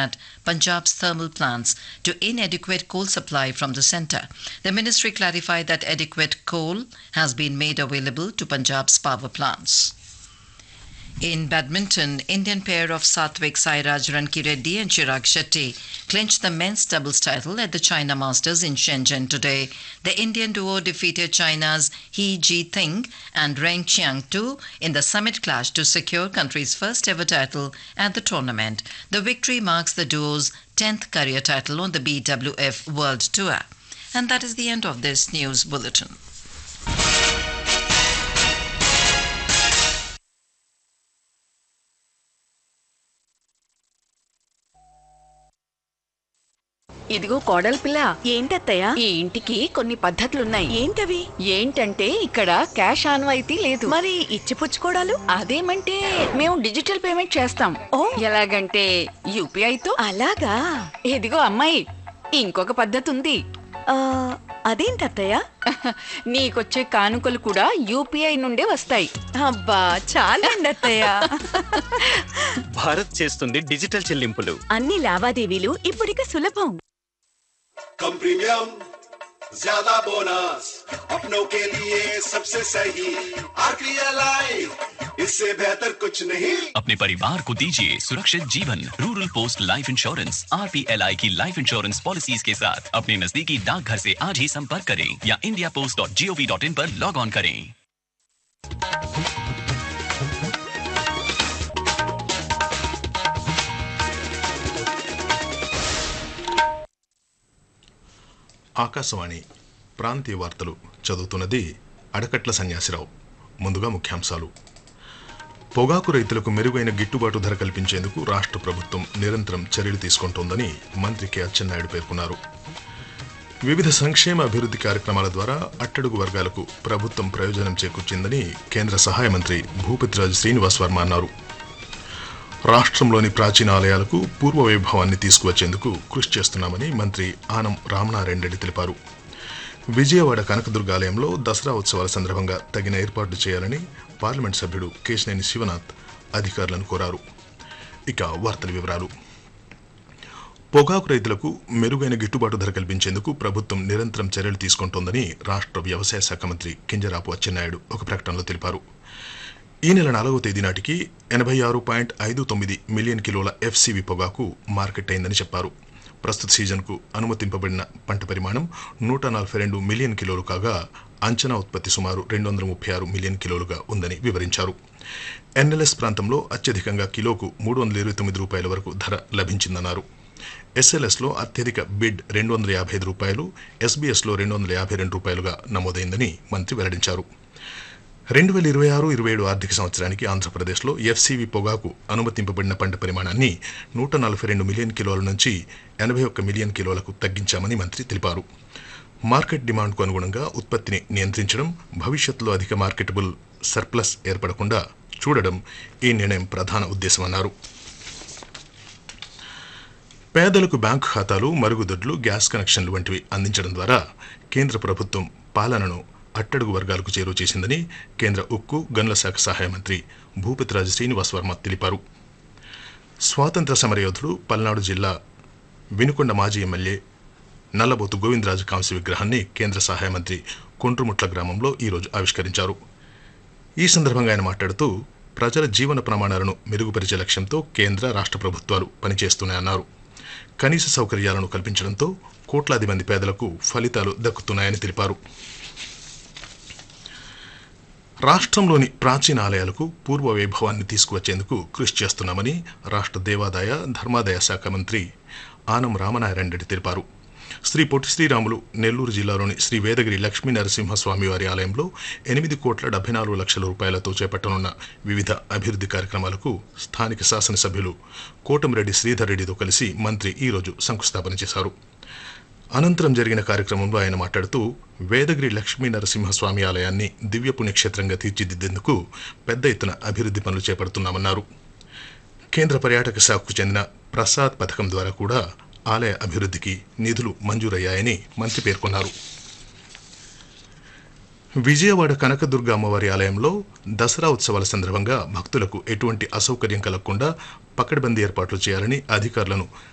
at Punjab's thermal plants to inadequate coal supply from the centre. The ministry clarified that adequate coal has been made available to Punjab's power plants. In badminton, Indian pair of Satvik Sairaj Rankireddy and Chirag Shetty clinched the men's doubles title at the China Masters in Shenzhen today. The Indian duo defeated China's He Ji Ting and Reng Qiang Tu in the summit clash to secure country's first ever title at the tournament. The victory marks the duo's 10th career title on the BWF World Tour. And that is the end of this news bulletin. ఇదిగో కోడలి పిల్ల ఏంటత్తయ్యా ఈ ఇంటికి కొన్ని పద్ధతులున్నాయి ఏంటవి ఏంటంటే ఇక్కడ క్యాష్ ఆన్వాయితీ లేదు మరి ఇచ్చిపుచ్చుకోడాలు అదేమంటే మేము డిజిటల్ పేమెంట్ చేస్తాం ఓ. ఎలాగంటే యూపీఐ తో అలాగా ఇదిగో అమ్మాయి ఇంకొక పద్ధతి ఉంది ఆ, అదేంటత్తయ్యా నీకొచ్చే కానుకలు కూడా యూపీఐ నుండే వస్తాయి అబ్బా చాలండి అత్తయ్య భారత్ చేస్తుంది డిజిటల్ చెల్లింపులు అన్ని లావాదేవీలు ఇప్పుడిక సులభం कम प्रीमियम ज्यादा बोनस अपनों के लिए सबसे सही आरटीएल इससे बेहतर कुछ नहीं अपने परिवार को दीजिए सुरक्षित जीवन रूरल पोस्ट लाइफ इंश्योरेंस आर की लाइफ इंश्योरेंस पॉलिसीज के साथ अपने नजदीकी डाकघर से आज ही संपर्क करें या India post dot G O V dot in पर लॉग ऑन करें ఆకాశవాణి ప్రాంతీయ వార్తలు చదువుతున్నది అడకట్ల సన్యాసిరావు ముందుగా ముఖ్యాంశాలు పొగాకు రైతులకు మెరుగైన గిట్టుబాటు ధర కల్పించేందుకు రాష్ట్ర ప్రభుత్వం నిరంతరం చర్యలు తీసుకుంటోందని మంత్రి కె అచ్చెన్నాయుడు పేర్కొన్నారు వివిధ సంక్షేమ అభివృద్ధి కార్యక్రమాల ద్వారా అట్టడుగు వర్గాలకు ప్రభుత్వం ప్రయోజనం చేకూర్చిందని కేంద్ర సహాయ మంత్రి భూపతిరాజు శ్రీనివాస్ వర్మ అన్నారు రాష్ట్రంలోని ప్రాచీన ఆలయాలకు పూర్వ వైభవాన్ని తీసుకువచ్చేందుకు కృషి చేస్తున్నామని మంత్రి ఆనం రామనారాయణ రెడ్డి తెలిపారు విజయవాడ కనకదుర్గ ఆలయంలో దసరా ఉత్సవాల సందర్భంగా తగిన ఏర్పాట్లు చేయాలని పార్లమెంట్ సభ్యుడు కేశినేని శివనాథ్ అధికారులను కోరారు ఇక వార్తల వివరాలు పొగాకు రైతులకు మెరుగైన గిట్టుబాటు ధర కల్పించేందుకు ప్రభుత్వం నిరంతరం చర్యలు తీసుకుంటోందని రాష్ట్ర వ్యవసాయ శాఖ మంత్రి కింజరాపు అచ్చెన్నాయుడు ఒక ప్రకటనలో తెలిపారు ఈ నెల నాలుగవ తేదీ నాటికి ఎనభై ఆరు పాయింట్ ఐదు తొమ్మిది మిలియన్ కిలోల ఎఫ్సివి పొగాకు మార్కెట్ అయిందని చెప్పారు ప్రస్తుత సీజన్కు అనుమతింపబడిన పంట పరిమాణం నూట నలభై రెండు మిలియన్ కిలోలు కాగా అంచనా ఉత్పత్తి సుమారు రెండు వందల ముప్పై ఆరు మిలియన్ కిలోలుగా ఉందని వివరించారు ఎన్ఎల్ఎస్ ప్రాంతంలో అత్యధికంగా కిలోకు మూడు వందల ఇరవై తొమ్మిది రూపాయల వరకు ధర లభించిందన్నారు ఎస్ఎల్ఎస్లో అత్యధిక బిడ్ రెండు వందల యాభై ఐదు రూపాయలు ఎస్బీఎస్లో రెండు వందల యాభై రెండు రూపాయలుగా నమోదైందని మంత్రి వెల్లడించారు రెండు వేల ఇరవై ఆరు ఇరవై ఏడు ఆర్థిక సంవత్సరానికి ఆంధ్రప్రదేశ్లో ఎఫ్సీవీ పొగాకు అనుమతింపబడిన పంట పరిమాణాన్ని నూట నలభై రెండు మిలియన్ కిలోల నుంచి ఎనభై ఒక్క మిలియన్ కిలోలకు తగ్గించామని మంత్రి తెలిపారు మార్కెట్ డిమాండ్కు అనుగుణంగా ఉత్పత్తిని నియంత్రించడం భవిష్యత్తులో అధిక మార్కెటబుల్ సర్ప్లస్ ఏర్పడకుండా చూడడం ఈ నిర్ణయం ప్రధాన ఉద్దేశమన్నారు పేదలకు బ్యాంకు ఖాతాలు మరుగుదొడ్లు గ్యాస్ కనెక్షన్లు వంటివి అందించడం ద్వారా కేంద్ర ప్రభుత్వం పాలనను అట్టడుగు వర్గాలకు చేరువ చేసిందని కేంద్ర ఉక్కు గనుల శాఖ సహాయ మంత్రి భూపతిరాజు శ్రీనివాస్ వర్మ తెలిపారు స్వాతంత్ర సమరయోధుడు పల్నాడు జిల్లా వినుకొండ మాజీ ఎమ్మెల్యే నల్లబోతు గోవిందరాజు కాంస్య విగ్రహాన్ని కేంద్ర సహాయ మంత్రి కొండ్రుముట్ల గ్రామంలో ఈరోజు ఆవిష్కరించారు ఈ సందర్భంగా ఆయన మాట్లాడుతూ ప్రజల జీవన ప్రమాణాలను మెరుగుపరిచే లక్ష్యంతో కేంద్ర రాష్ట్ర ప్రభుత్వాలు పనిచేస్తున్నాయన్నారు కనీస సౌకర్యాలను కల్పించడంతో కోట్లాది మంది పేదలకు ఫలితాలు దక్కుతున్నాయని తెలిపారు రాష్ట్రంలోని ప్రాచీన ఆలయాలకు పూర్వ వైభవాన్ని తీసుకువచ్చేందుకు కృషి చేస్తున్నామని రాష్ట్ర దేవాదాయ ధర్మాదాయ శాఖ మంత్రి ఆనం రామనారాయణ రెడ్డి తెలిపారు శ్రీ పొట్టి శ్రీరాములు నెల్లూరు జిల్లాలోని శ్రీ వేదగిరి లక్ష్మీ నరసింహస్వామి వారి ఆలయంలో ఎనిమిది కోట్ల డెబ్బై నాలుగు లక్షల రూపాయలతో చేపట్టనున్న వివిధ అభివృద్ధి కార్యక్రమాలకు స్థానిక శాసనసభ్యులు కోటమిరెడ్డి శ్రీధర్ రెడ్డితో కలిసి మంత్రి ఈరోజు శంకుస్థాపన చేశారు అనంతరం జరిగిన కార్యక్రమంలో ఆయన మాట్లాడుతూ వేదగిరి లక్ష్మీ నరసింహస్వామి ఆలయాన్ని దివ్య పుణ్యక్షేత్రంగా తీర్చిదిద్దేందుకు పెద్ద ఎత్తున అభివృద్ధి పనులు చేపడుతున్నామన్నారు కేంద్ర పర్యాటక శాఖకు చెందిన ప్రసాద్ పథకం ద్వారా కూడా ఆలయ అభివృద్ధికి నిధులు మంజూరయ్యాయని మంత్రి పేర్కొన్నారు విజయవాడ కనకదుర్గ అమ్మవారి ఆలయంలో దసరా ఉత్సవాల సందర్భంగా భక్తులకు ఎటువంటి అసౌకర్యం కలగకుండా పకడ్బందీ ఏర్పాట్లు చేయాలని అధికారులను